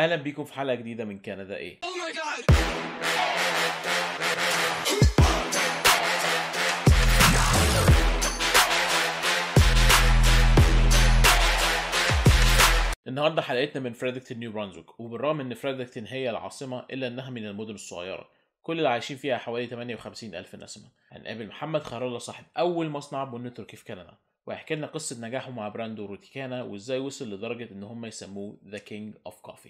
اهلا بيكم في حلقه جديده من كندا ايه النهارده حلقتنا من فريدكتون نيو برانزويك وبالرغم ان فريدكتون هي العاصمه الا انها من المدن الصغيره كل اللي عايشين فيها حوالي 58 ألف نسمة هنقابل محمد خير الله صاحب أول مصنع بن تركي في كندا وهيحكي لنا قصة نجاحه مع براندو روتيكانا وازاي وصل لدرجة ان هم يسموه ذا كينج اوف كوفي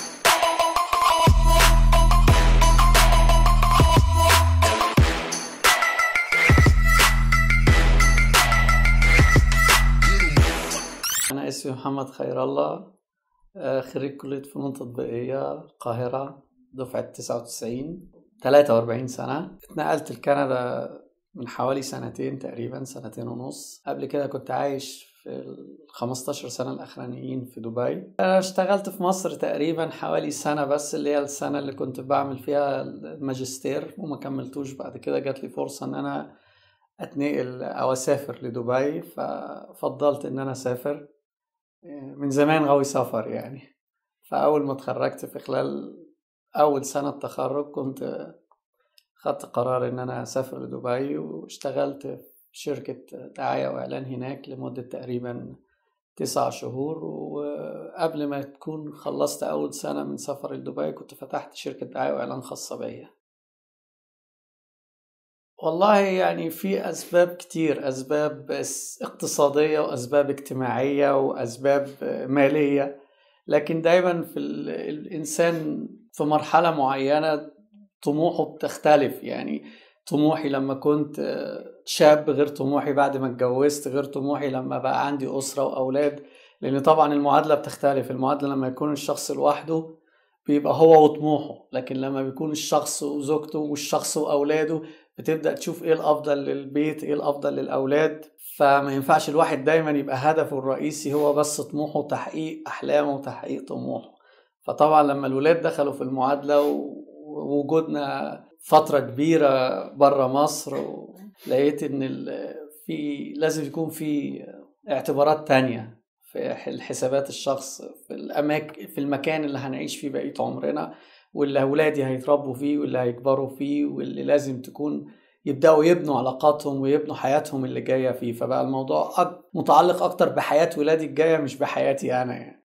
أنا اسمي محمد خير الله آه، خريج كلية فنون تطبيقية القاهرة دفعة 99 43 سنة اتنقلت لكندا من حوالي سنتين تقريبا سنتين ونص قبل كده كنت عايش في ال 15 سنة الأخرانيين في دبي أنا اشتغلت في مصر تقريبا حوالي سنة بس اللي هي السنة اللي كنت بعمل فيها الماجستير وما كملتوش بعد كده جات لي فرصة إن أنا أتنقل أو أسافر لدبي ففضلت إن أنا أسافر من زمان غاوي سفر يعني فأول ما اتخرجت في خلال أول سنة تخرج كنت خدت قرار إن أنا أسافر لدبي واشتغلت في شركة دعاية وإعلان هناك لمدة تقريبا تسع شهور وقبل ما تكون خلصت أول سنة من سفر لدبي كنت فتحت شركة دعاية وإعلان خاصة بيا والله يعني في أسباب كتير أسباب اقتصادية وأسباب اجتماعية وأسباب مالية لكن دايما في الإنسان في مرحلة معينة طموحه بتختلف يعني طموحي لما كنت شاب غير طموحي بعد ما اتجوزت غير طموحي لما بقى عندي أسرة وأولاد لأن طبعا المعادلة بتختلف المعادلة لما يكون الشخص لوحده بيبقى هو وطموحه لكن لما بيكون الشخص وزوجته والشخص وأولاده بتبدأ تشوف ايه الأفضل للبيت ايه الأفضل للأولاد فما ينفعش الواحد دايما يبقى هدفه الرئيسي هو بس طموحه تحقيق أحلامه وتحقيق طموحه فطبعا لما الولاد دخلوا في المعادلة ووجودنا فترة كبيرة بره مصر لقيت ان في لازم يكون في اعتبارات تانية في الحسابات الشخص في الأماكن في المكان اللي هنعيش فيه بقية عمرنا واللي أولادي هيتربوا فيه واللي هيكبروا فيه واللي لازم تكون يبدأوا يبنوا علاقاتهم ويبنوا حياتهم اللي جاية فيه فبقى الموضوع متعلق أكتر بحياة ولادي الجاية مش بحياتي أنا يعني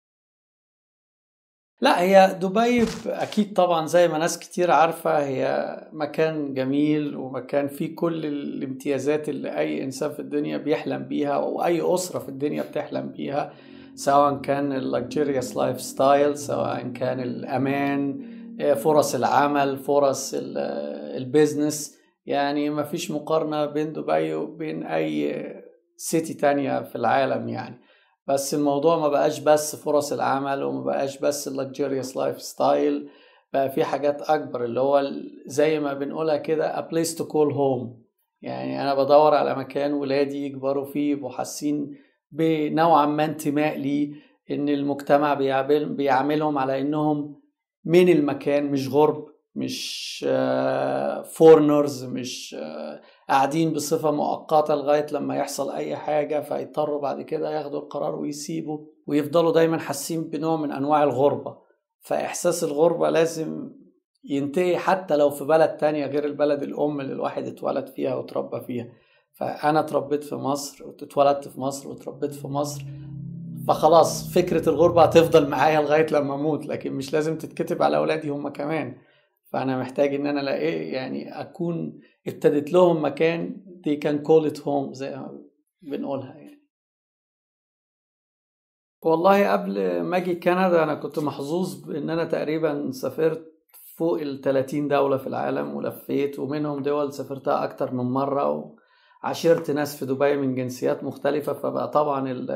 لا هي دبي أكيد طبعا زي ما ناس كتير عارفة هي مكان جميل ومكان فيه كل الامتيازات اللي أي إنسان في الدنيا بيحلم بيها أو أي أسرة في الدنيا بتحلم بيها سواء كان اللكجيريوس لايف ستايل سواء كان الأمان فرص العمل فرص البيزنس يعني ما فيش مقارنة بين دبي وبين أي سيتي تانية في العالم يعني بس الموضوع ما بقاش بس فرص العمل وما بقاش بس اللكجيريوس لايف ستايل بقى في حاجات أكبر اللي هو زي ما بنقولها كده a place to call home يعني أنا بدور على مكان ولادي يكبروا فيه يبقوا حاسين بنوعا ما انتماء ليه ان المجتمع بيعمل بيعاملهم على انهم من المكان مش غرب مش فورنرز مش قاعدين بصفة مؤقتة لغاية لما يحصل أي حاجة فيضطروا بعد كده ياخدوا القرار ويسيبوا ويفضلوا دايما حاسين بنوع من أنواع الغربة فإحساس الغربة لازم ينتهي حتى لو في بلد تانية غير البلد الأم اللي الواحد اتولد فيها وتربى فيها فأنا اتربيت في مصر واتولدت في مصر واتربيت في مصر فخلاص فكرة الغربة هتفضل معايا لغاية لما أموت لكن مش لازم تتكتب على أولادي هم كمان فأنا محتاج إن أنا ألاقي يعني أكون ابتديت لهم مكان they can call it home زي ما بنقولها يعني والله قبل ما أجي كندا أنا كنت محظوظ بإن أنا تقريبا سافرت فوق ال 30 دولة في العالم ولفيت ومنهم دول سافرتها أكتر من مرة وعاشرت ناس في دبي من جنسيات مختلفة فبقى طبعا ال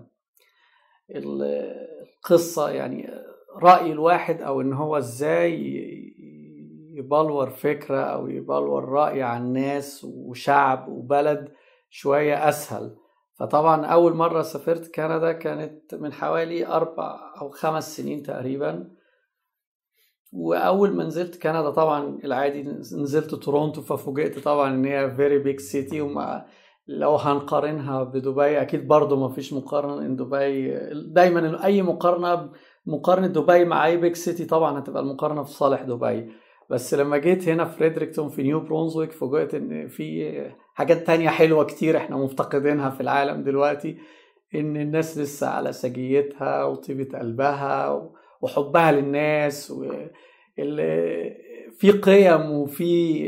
القصة يعني رأي الواحد أو إن هو إزاي يبلور فكرة أو يبلور رأي عن ناس وشعب وبلد شوية أسهل فطبعا أول مرة سافرت كندا كانت من حوالي أربع أو خمس سنين تقريبا واول ما نزلت كندا طبعا العادي نزلت تورونتو ففوجئت طبعا ان هي فيري بيج سيتي وما لو هنقارنها بدبي اكيد برضه ما فيش مقارنه ان دبي دايما اي مقارنه مقارنه دبي مع اي بيج سيتي طبعا هتبقى المقارنه في صالح دبي بس لما جيت هنا في فريدريكتون في نيو برونزويك فوجئت ان في حاجات تانية حلوة كتير احنا مفتقدينها في العالم دلوقتي ان الناس لسه على سجيتها وطيبة قلبها وحبها للناس و في قيم وفي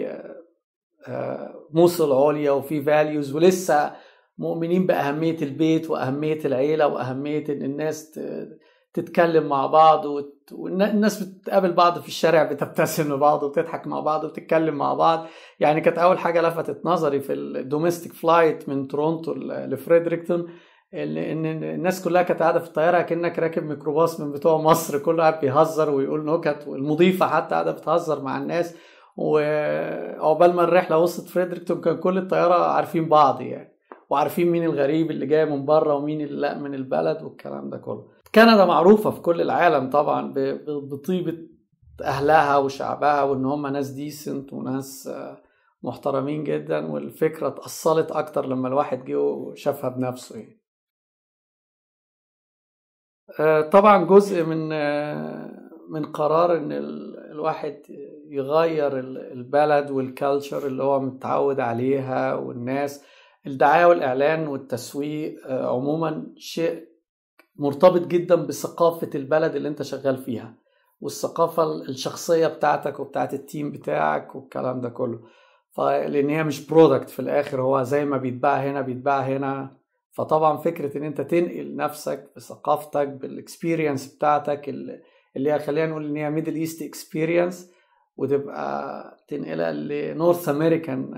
موصل عليا وفي فاليوز ولسه مؤمنين بأهمية البيت وأهمية العيلة وأهمية إن الناس تتكلم مع بعض والناس بتقابل بعض في الشارع بتبتسم لبعض وتضحك مع بعض وتتكلم مع بعض يعني كانت أول حاجة لفتت نظري في الدوميستيك فلايت من تورونتو لفريدريكتون ان الناس كلها كانت قاعده في الطياره كانك راكب ميكروباص من بتوع مصر كله قاعد بيهزر ويقول نكت والمضيفه حتى قاعده بتهزر مع الناس وعقبال ما الرحله وصلت فريدريكتون كان كل الطياره عارفين بعض يعني وعارفين مين الغريب اللي جاي من بره ومين اللي لا من البلد والكلام ده كله كندا معروفه في كل العالم طبعا بطيبه اهلها وشعبها وان هم ناس ديسنت وناس محترمين جدا والفكره اتاصلت اكتر لما الواحد جه وشافها بنفسه يعني. طبعا جزء من من قرار ان الواحد يغير البلد والكالتشر اللي هو متعود عليها والناس الدعايه والاعلان والتسويق عموما شيء مرتبط جدا بثقافه البلد اللي انت شغال فيها والثقافه الشخصيه بتاعتك وبتاعت التيم بتاعك والكلام ده كله فلان هي مش برودكت في الاخر هو زي ما بيتباع هنا بيتباع هنا فطبعا فكره ان انت تنقل نفسك بثقافتك بالاكسبيرينس بتاعتك اللي هي خلينا نقول ان هي ميدل ايست اكسبيرينس وتبقى تنقلها لنورث امريكان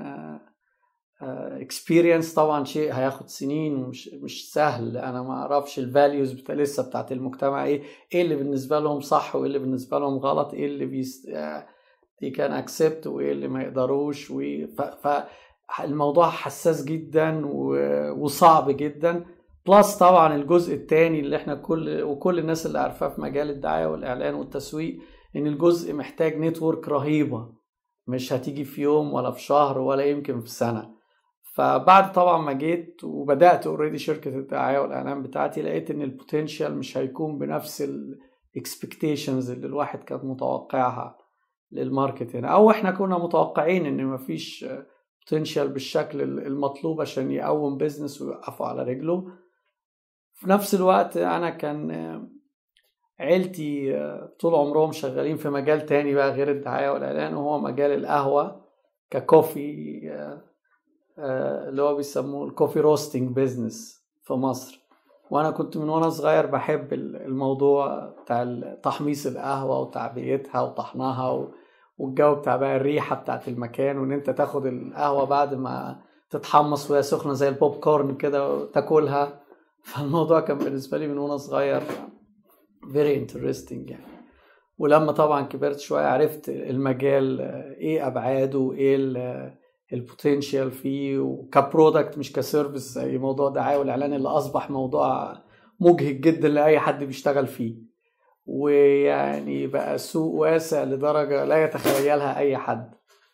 اكسبيرينس طبعا شيء هياخد سنين ومش مش سهل انا ما اعرفش الفاليوز بتا لسه بتاعت المجتمع ايه ايه اللي بالنسبه لهم صح وايه اللي بالنسبه لهم غلط ايه اللي بيست... دي كان اكسبت وايه اللي ما يقدروش و... ف... فالموضوع حساس جدا و... وصعب جدا بلس طبعا الجزء الثاني اللي احنا كل وكل الناس اللي عارفاه في مجال الدعايه والاعلان والتسويق ان الجزء محتاج نتورك رهيبه مش هتيجي في يوم ولا في شهر ولا يمكن في سنه فبعد طبعا ما جيت وبدات اوريدي شركه الدعايه والاعلان بتاعتي لقيت ان البوتنشال مش هيكون بنفس الاكسبكتيشنز اللي الواحد كان متوقعها للماركت هنا او احنا كنا متوقعين ان مفيش بوتنشال بالشكل المطلوب عشان يقوم بيزنس ويوقفه على رجله في نفس الوقت انا كان عيلتي طول عمرهم شغالين في مجال تاني بقى غير الدعايه والاعلان وهو مجال القهوه ككوفي اللي هو بيسموه الكوفي روستنج بيزنس في مصر وانا كنت من وانا صغير بحب الموضوع بتاع تحميص القهوه وتعبئتها وطحنها والجو بتاع بقى الريحه بتاعت المكان وان انت تاخد القهوه بعد ما تتحمص وهي سخنه زي البوب كورن كده وتاكلها فالموضوع كان بالنسبه لي من وانا صغير very interesting يعني ولما طبعا كبرت شويه عرفت المجال ايه ابعاده وايه البوتنشال فيه وكبرودكت مش كسيرفيس زي موضوع الدعايه والاعلان اللي اصبح موضوع مجهد جدا لاي حد بيشتغل فيه ويعني بقى سوق واسع لدرجه لا يتخيلها اي حد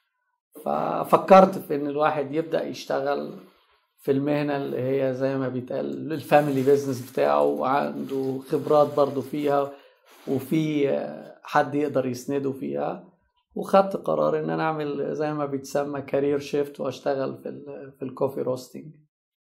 ففكرت في ان الواحد يبدا يشتغل في المهنة اللي هي زي ما بيتقال الفاميلي بيزنس بتاعه وعنده خبرات برضه فيها وفي حد يقدر يسنده فيها وخدت قرار ان انا اعمل زي ما بيتسمى كارير شيفت واشتغل في ال في الكوفي روستنج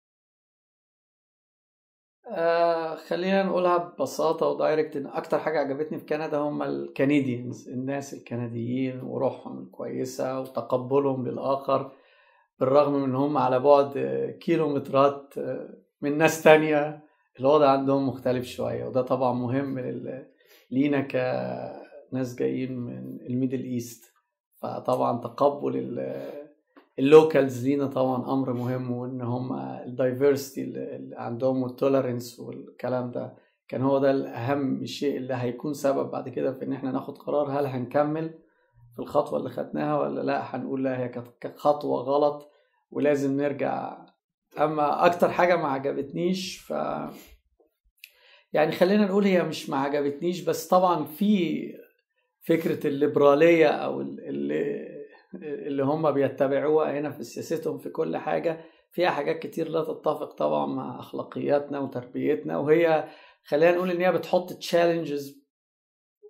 آه خلينا نقولها ببساطة ودايركت إن أكتر حاجة عجبتني في كندا هم الكنديانز الناس الكنديين وروحهم الكويسة وتقبلهم للآخر بالرغم من هم على بعد كيلومترات من ناس تانية الوضع عندهم مختلف شوية وده طبعا مهم لينا كناس جايين من الميدل ايست فطبعا تقبل اللوكالز لينا طبعا امر مهم وان هم الدايفرستي اللي عندهم والتولرنس والكلام ده كان هو ده الاهم شيء اللي هيكون سبب بعد كده في ان احنا ناخد قرار هل هنكمل في الخطوه اللي خدناها ولا لا هنقول لا هي كانت خطوه غلط ولازم نرجع اما اكتر حاجه ما عجبتنيش ف يعني خلينا نقول هي مش ما عجبتنيش بس طبعا في فكره الليبراليه او اللي اللي هم بيتبعوها هنا في سياستهم في كل حاجه فيها حاجات كتير لا تتفق طبعا مع اخلاقياتنا وتربيتنا وهي خلينا نقول ان هي بتحط تشالنجز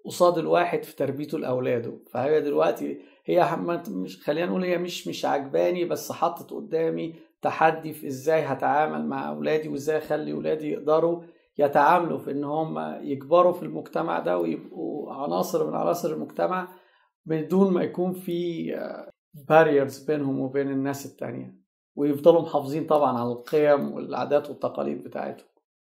قصاد الواحد في تربيته لاولاده فهي دلوقتي هي مش خلينا نقول هي مش مش عجباني بس حطت قدامي تحدي في ازاي هتعامل مع اولادي وازاي اخلي اولادي يقدروا يتعاملوا في ان هم يكبروا في المجتمع ده ويبقوا عناصر من عناصر المجتمع بدون ما يكون في باريرز بينهم وبين الناس التانية ويفضلوا محافظين طبعا على القيم والعادات والتقاليد بتاعتهم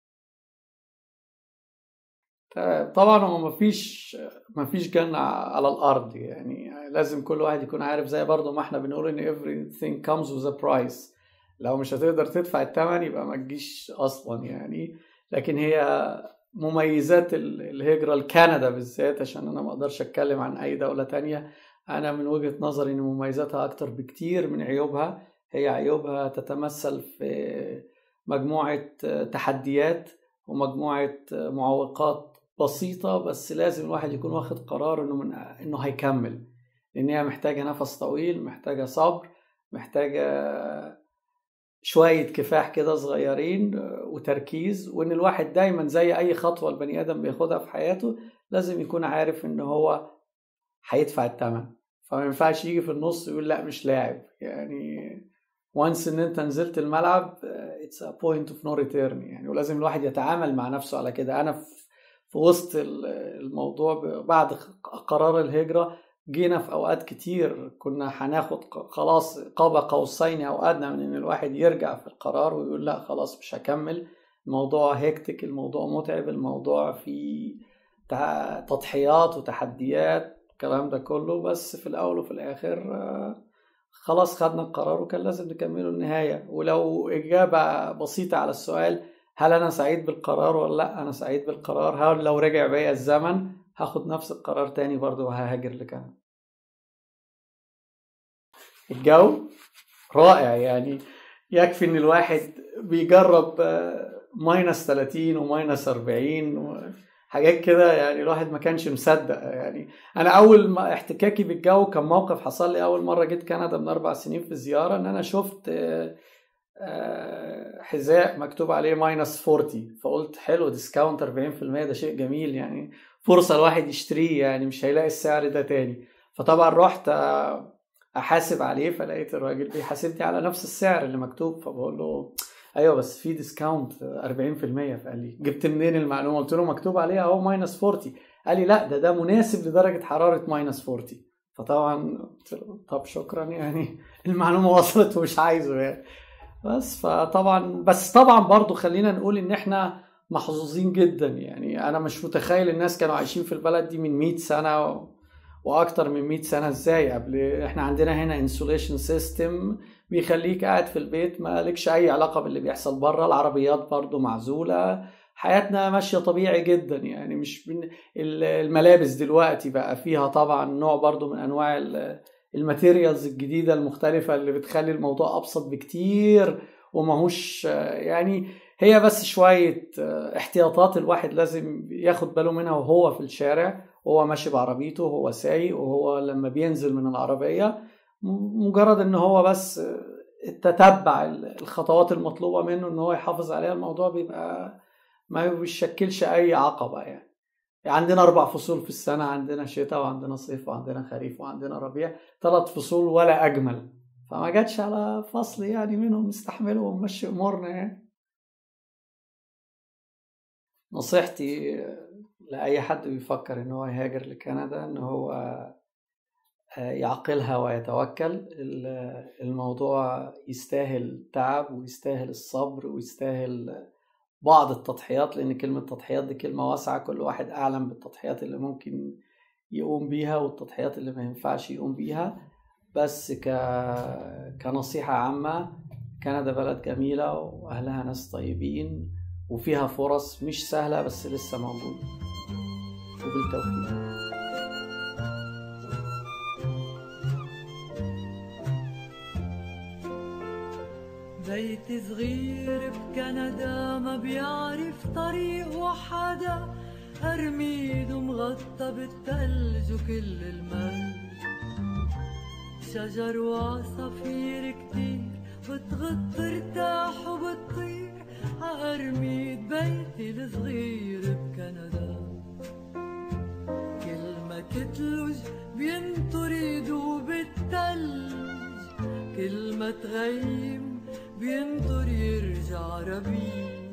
طبعا هو مفيش مفيش جنة على الأرض يعني لازم كل واحد يكون عارف زي برضه ما احنا بنقول إن everything comes with a price لو مش هتقدر تدفع الثمن يبقى ما تجيش أصلا يعني لكن هي مميزات الهجرة لكندا بالذات عشان أنا ما أقدرش أتكلم عن أي دولة تانية أنا من وجهة نظري إن مميزاتها أكتر بكتير من عيوبها هي عيوبها تتمثل في مجموعة تحديات ومجموعة معوقات بسيطة بس لازم الواحد يكون واخد قرار إنه من إنه هيكمل لأن هي محتاجة نفس طويل محتاجة صبر محتاجة شوية كفاح كده صغيرين وتركيز وإن الواحد دايما زي أي خطوة البني آدم بياخدها في حياته لازم يكون عارف إن هو هيدفع الثمن فما ينفعش يجي في النص يقول لا مش لاعب يعني وانس ان انت نزلت الملعب اتس ا بوينت اوف نو ريتيرن يعني ولازم الواحد يتعامل مع نفسه على كده انا في وسط الموضوع بعد قرار الهجره جينا في اوقات كتير كنا هناخد خلاص قاب قوسين او ادنى من ان الواحد يرجع في القرار ويقول لا خلاص مش هكمل الموضوع هيكتك الموضوع متعب الموضوع فيه تضحيات وتحديات الكلام ده كله بس في الاول وفي الاخر خلاص خدنا القرار وكان لازم نكمله النهاية ولو إجابة بسيطة على السؤال هل أنا سعيد بالقرار ولا لأ أنا سعيد بالقرار هل لو رجع بيا الزمن هاخد نفس القرار تاني برضه وههاجر لكندا الجو رائع يعني يكفي ان الواحد بيجرب ماينس 30 وماينس 40 حاجات كده يعني الواحد ما كانش مصدق يعني انا اول ما احتكاكي بالجو كان موقف حصل لي اول مره جيت كندا من اربع سنين في زياره ان انا شفت حذاء مكتوب عليه ماينس 40 فقلت حلو ديسكاونت 40% ده شيء جميل يعني فرصه الواحد يشتريه يعني مش هيلاقي السعر ده تاني فطبعا رحت احاسب عليه فلقيت الراجل بيحاسبني على نفس السعر اللي مكتوب فبقول له ايوه بس في ديسكاونت 40% فقال لي جبت منين المعلومه قلت له مكتوب عليها اهو ماينس 40 قال لي لا ده ده مناسب لدرجه حراره ماينس 40 فطبعا قلت له طب شكرا يعني المعلومه وصلت ومش عايزه يعني بس فطبعا بس طبعا برضو خلينا نقول ان احنا محظوظين جدا يعني انا مش متخيل الناس كانوا عايشين في البلد دي من 100 سنه و... واكتر من 100 سنه ازاي قبل احنا عندنا هنا انسوليشن سيستم بيخليك قاعد في البيت ما لكش اي علاقه باللي بيحصل بره العربيات برضو معزوله حياتنا ماشيه طبيعي جدا يعني مش من الملابس دلوقتي بقى فيها طبعا نوع برضو من انواع الماتيريالز الجديده المختلفه اللي بتخلي الموضوع ابسط بكتير وماهوش يعني هي بس شويه احتياطات الواحد لازم ياخد باله منها وهو في الشارع وهو ماشي بعربيته وهو سايق وهو لما بينزل من العربيه مجرد ان هو بس تتبع الخطوات المطلوبه منه ان هو يحافظ عليها الموضوع بيبقى ما بيشكلش اي عقبه يعني عندنا اربع فصول في السنه عندنا شتاء وعندنا صيف وعندنا خريف وعندنا ربيع ثلاث فصول ولا اجمل فما جاتش على فصل يعني منهم نستحمله ونمشي امورنا يعني نصيحتي لاي حد بيفكر ان هو يهاجر لكندا ان هو يعقلها ويتوكل الموضوع يستاهل تعب ويستاهل الصبر ويستاهل بعض التضحيات لان كلمة تضحيات دي كلمة واسعة كل واحد اعلم بالتضحيات اللي ممكن يقوم بيها والتضحيات اللي ما ينفعش يقوم بيها بس ك... كنصيحة عامة كندا بلد جميلة وأهلها ناس طيبين وفيها فرص مش سهلة بس لسه موجودة وبالتوفيق بيت صغير بكندا ما بيعرف طريق وحدا أرميد ومغطى بالتلج وكل المال شجر وعصافير كتير بتغط ارتاح وبتطير عأرميد بيتي الصغير بكندا كتلج بينطر يدوب التلج كل ما تغيم بينطر يرجع ربيع